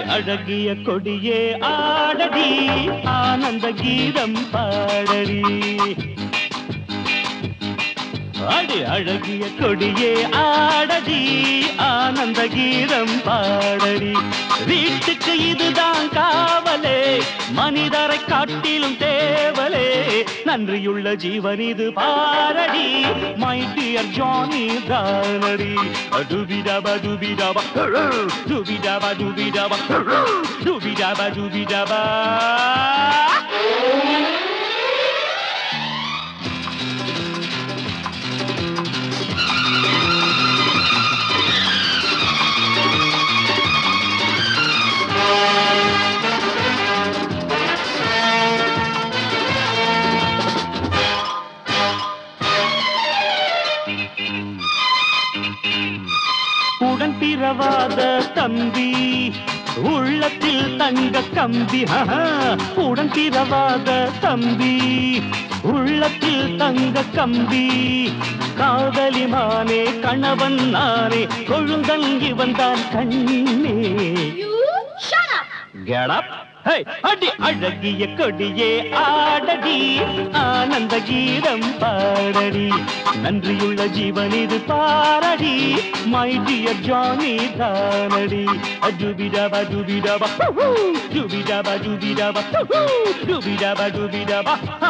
அழகிய கொடியே ஆடடி ஆனந்த கீதம் பாடடி அடி அழகிய கொடியே ஆடடி ஆனந்த கீதம் பாடடி வீட்டுக்கு இதுதான் காவலே மனிதரை காட்டிலும் தேவலே நன்றியுள்ள ஜீவன் இது பாரடி மை டியர் ஜானி தானடி டுபிடப டுபிடப டுபிடப டுபிடப டுபிடப டுபிடப உடன் பிறவாத தம்பி உள்ளத்தில் தங்க கம்பி ஆஹா. உடன் பிறவாத தம்பி உள்ளத்தில் தங்க கம்பி காதலிமானே கணவன் நானே கொழுந்தன் இவன் தான் கண்ணே You shut up! Get up. Hey, அடி அழகிய கொடியே ஆடடி ஆனந்த கீதம் பாடடி நன்றியுள்ள ஜீவன் இது பாரடி மை டியர் ஜானி தானடி டுபிடப டுபிடப டுபிடப டுபிடப டுபிடப டுபிடப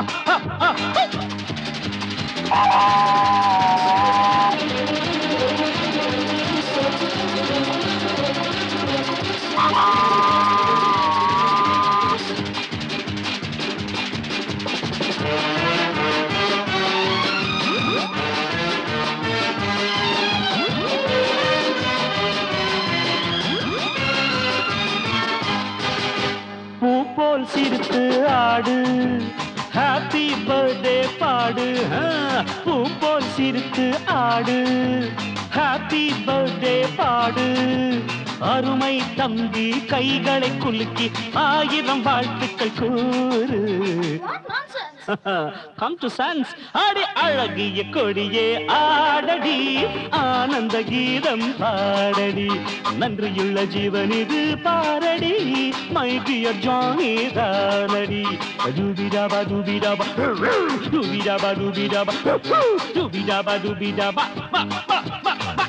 பூ போல் சிரித்து ஆடு ஹாப்பி பர்த்டே பாடு ஆ, பூ போல் சிரித்து ஆடு ஹாப்பி பர்த்டே பாடு அருமை தம்பி கைகளை குலுக்கி ஆயிரம் வாழ்த்துக்கள் கூறு What nonsense! Come to sons அடி அழகிய கொடியே ஆடடி ஆனந்த கீதம் பாடடி நன்றியுள்ள ஜீவன் இது பாரடி மை டியர் ஜானி தானடி டுபிடாபா டுபிடாபா டுபிடாபா டுபிடாபா டுபிடாபா டுபிடாபா பா பா பா பா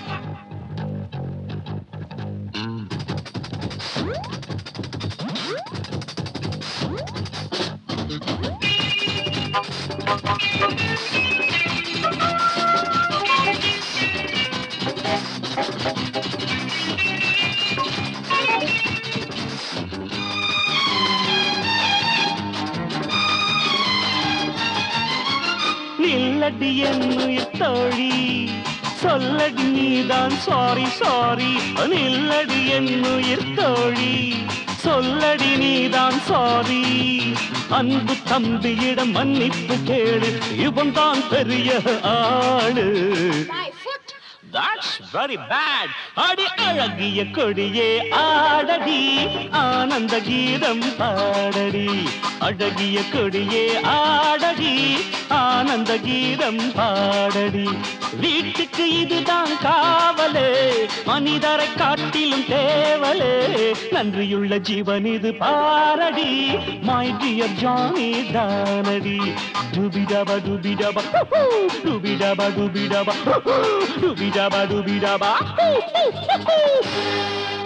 நில்லடி என்னுயிர் தோழி சொல்லடி நீதான் சாரி சாரி நில்லடி என்னுயிர் தோழி சொல்லடி நீதான் சாரி அன்பு தம்பியிடம் மன்னிப்பு கேளு இவன் தான் பெரிய ஆளு My foot! That's very bad. அடி அழகிய கொடியே ஆடடி ஆனந்த கீதம் பாடடி அழகிய கொடியே ஆடடி ஆனந்த கீதம் பாடடி வீட்டுக்கு இதுதான் காவலே மனிதரை காட்டிலும் தேவலே நன்றியுள்ள ஜீவன் இது பாரடி மை டியர் ஜானி தானடி டுபிடபா டுபிடபா டுபிடபா டுபிடபா டுபிடபா டுபிடபா